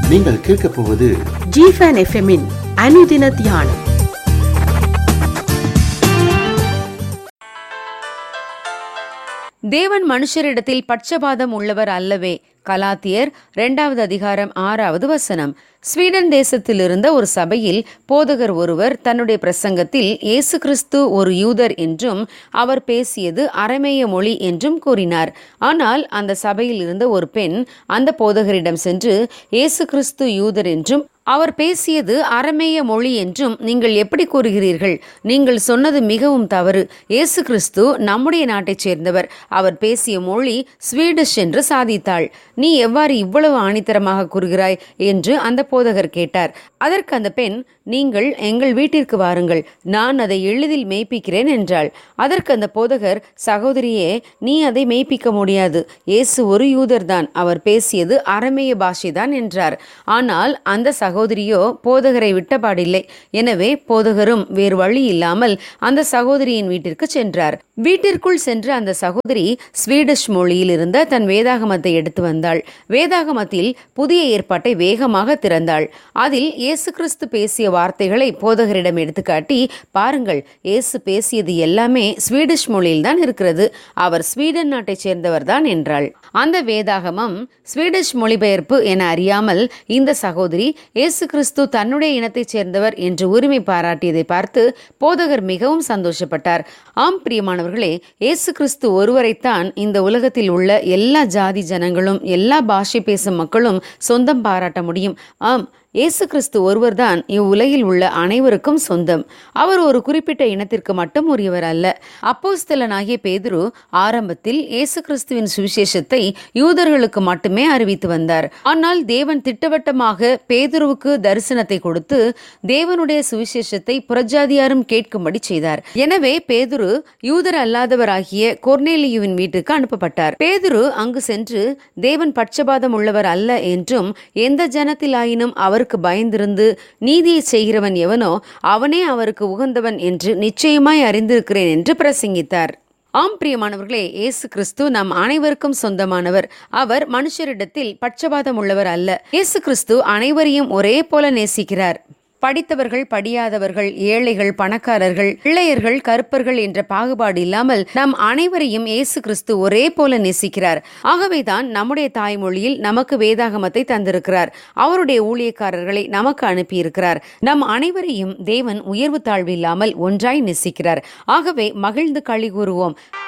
நீங்கள் கேட்கப் போவது ஜிஃபன் எஃப்எம்மின் அனுதின தியானம் தேவன் மனுஷரிடத்தில் பட்சபாதம் உள்ளவர் அல்லவே கலாத்தியர் இரண்டாவது அதிகாரம் ஆறாவது வசனம் ஸ்வீடன் தேசத்தில் இருந்த ஒரு சபையில் போதகர் ஒருவர் தன்னுடைய பிரசங்கத்தில் இயேசு கிறிஸ்து ஒரு யூதர் என்றும் அவர் பேசியது அரமேய மொழி என்றும் கூறினார் ஆனால் அந்த சபையில் இருந்த ஒரு பெண் அந்த போதகரிடம் சென்று இயேசு கிறிஸ்து யூதர் என்றும் அவர் பேசியது அரமேய மொழி என்றும் நீங்கள் எப்படி கூறுகிறீர்கள் நீங்கள் சொன்னது மிகவும் தவறு இயேசு கிறிஸ்து நம்முடைய நாட்டைச் சேர்ந்தவர் அவர் பேசிய மொழி ஸ்வீடிஷ் என்று சாதித்தாள் நீ எவ்வாறு இவ்வளவு ஆணித்தரமாக கூறுகிறாய் என்று அந்த போதகர் கேட்டார் அதற்கு அந்த பெண் நீங்கள் எங்கள் வீட்டிற்கு வாருங்கள் நான் அதை எளிதில் மெய்ப்பிக்கிறேன் என்றாள் அதற்கு அந்த போதகர் சகோதரியே நீ அதை மெய்ப்பிக்க முடியாது இயேசு ஒரு யூதர்தான் அவர் பேசியது அரமேய பாஷைதான் என்றார் ஆனால் அந்த சகோதரியோ போதகரை விட்டபாடில்லை எனவே போதகரும் வேறு வழி இல்லாமல் அந்த சகோதரியின் வீட்டிற்கு சென்றார் வீட்டிற்குள் சென்ற அந்த சகோதரி ஸ்வீடிஷ் மொழியில் இருந்த தன் வேதாகமத்தை எடுத்து வந்தாள் வேதாகமத்தில் புதிய ஏற்பாட்டை வேகமாக திறந்தாள் அதில் இயேசு கிறிஸ்து பேசிய வார்த்தைகளை போதகரிடம் எடுத்துக்காட்டி பாருங்கள் இயேசு பேசியது எல்லாமே ஸ்வீடிஷ் மொழியில்தான் இருக்கிறது அவர் ஸ்வீடன் நாட்டைச் சேர்ந்தவர்தான் என்றாள் அந்த வேதாகமம் ஸ்வீடிஷ் மொழிபெயர்ப்பு என அறியாமல் இந்த சகோதரி இயேசு கிறிஸ்து தன்னுடைய இனத்தைச் சேர்ந்தவர் என்று உரிமை பாராட்டியதை பார்த்து போதகர் மிகவும் சந்தோஷப்பட்டார் ஆம் பிரியமானவர்களே இயேசு கிறிஸ்து ஒருவரைத்தான் இந்த உலகத்தில் உள்ள எல்லா ஜாதி ஜனங்களும் எல்லா பாஷை பேசும் மக்களும் சொந்தம் பாராட்ட முடியும் ஆம் இயேசு கிறிஸ்து ஒருவர்தான் இவ்வுலகில் உள்ள அனைவருக்கும் சொந்தம் அவர் ஒரு குறிப்பிட்ட இனத்திற்கு மட்டும் உரியவர் அல்ல அப்போஸ்தலனாகிய பேதுரு ஆரம்பத்தில் இயேசு கிறிஸ்துவின் சுவிசேஷத்தை யூதர்களுக்கு மட்டுமே அறிவித்து வந்தார் ஆனால் தேவன் திட்டவட்டமாக பேதுருவுக்கு தரிசனத்தை கொடுத்து தேவனுடைய சுவிசேஷத்தை புறஜாதியாரும் கேட்கும்படி செய்தார் எனவே பேதுரு யூதர் அல்லாதவராகிய கொர்னேலியுவின் வீட்டுக்கு அனுப்பப்பட்டார் பேதுரு அங்கு சென்று தேவன் பட்சபாதம் உள்ளவர் அல்ல என்றும் எந்த ஜனத்திலாயினும் அவருக்கு பயந்திருந்து நீதியை செய்கிறவன் எவனோ அவனே அவருக்கு உகந்தவன் என்று நிச்சயமாய் அறிந்திருக்கிறேன் என்று பிரசங்கித்தார் ஆம் பிரியமானவர்களே இயேசு கிறிஸ்து நம் அனைவருக்கும் சொந்தமானவர் அவர் மனுஷரிடத்தில் பட்சபாதம் உள்ளவர் அல்ல இயேசு கிறிஸ்து அனைவரையும் ஒரே போல நேசிக்கிறார் படித்தவர்கள் படியாதவர்கள் ஏழைகள் பணக்காரர்கள் பிள்ளையர்கள் கருப்பர்கள் என்ற பாகுபாடு இல்லாமல் நம் அனைவரையும் இயேசு கிறிஸ்து ஒரே போல நேசிக்கிறார் ஆகவேதான் நம்முடைய தாய்மொழியில் நமக்கு வேதாகமத்தை தந்திருக்கிறார் அவருடைய ஊழியக்காரர்களை நமக்கு அனுப்பியிருக்கிறார் நம் அனைவரையும் தேவன் உயர்வு தாழ்வு இல்லாமல் ஒன்றாய் நேசிக்கிறார் ஆகவே மகிழ்ந்து களி கூறுவோம்